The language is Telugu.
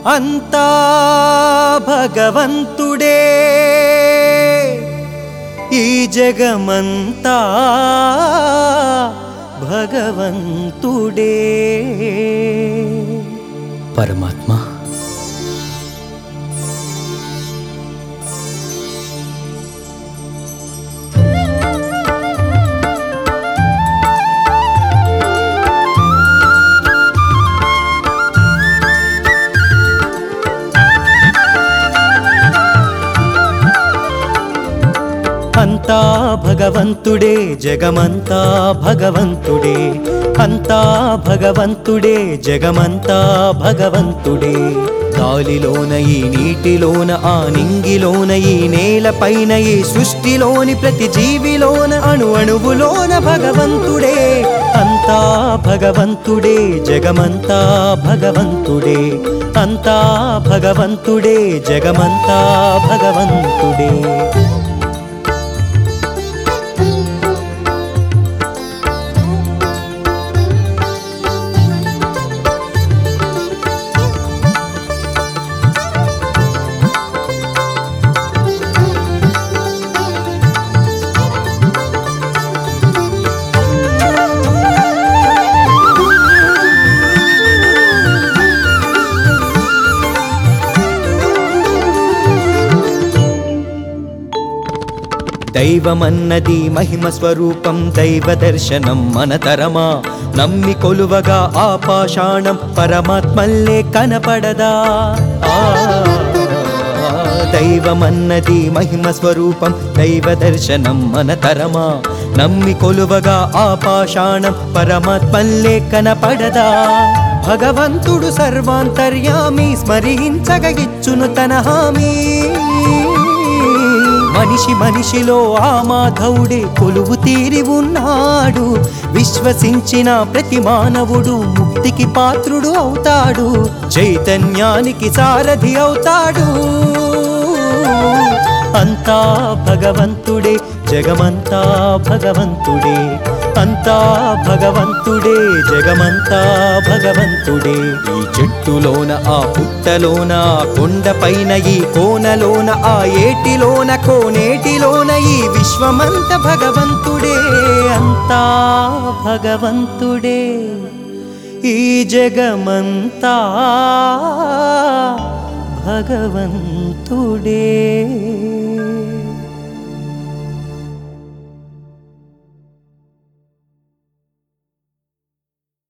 అంతా భగవంతుడే ఈ జగమంతా భగవంతుడే పరమాత్మ అంతా భగవంతుడే జగమంతా భగవంతుడే అంతా భగవంతుడే జగమంతా భగవంతుడే గాలిలోన ఈ నీటిలోన ఆ నింగిలోన ఈ నేలపైన ఈ సృష్టిలోని ప్రతి జీవిలోన అణు అణువులోన భగవంతుడే అంతా భగవంతుడే జగమంతా భగవంతుడే అంతా భగవంతుడే జగమంతా భగవంతుడే దైవమన్నది మహిమ స్వరూపం దైవ దర్శనం మనతరమా నమ్మి కొలువగా ఆ పాషాణం పరమాత్మల్లే కనపడదా ఆ, దైవమన్నది మహిమ స్వరూపం దైవ దర్శనం మనతరమా నమ్మి కొలువగా ఆ పాషాణం పరమాత్మల్లే కనపడదా భగవంతుడు సర్వాంతర్యామి స్మరించగ ఇచ్చును తన హామీ మనిషి మనిషిలో ఆ మాధవుడే కొలువు తీరి ఉన్నాడు విశ్వసించిన ప్రతి మానవుడు ముక్తికి పాత్రుడు అవుతాడు చైతన్యానికి సారథి అవుతాడు అంతా భగవంతుడే జగమంతా భగవంతుడే అంతా భగవంతుడే జగమంతా భగవంతుడే ఈ చెట్టులోన ఆ పుట్టలోన ఆ కొండపైన ఈ కోనలోన ఆ ఏటిలోన కోనేటిలోన ఈ విశ్వమంత భగవంతుడే అంతా భగవంతుడే ఈ జగమంతా భగవంతుడే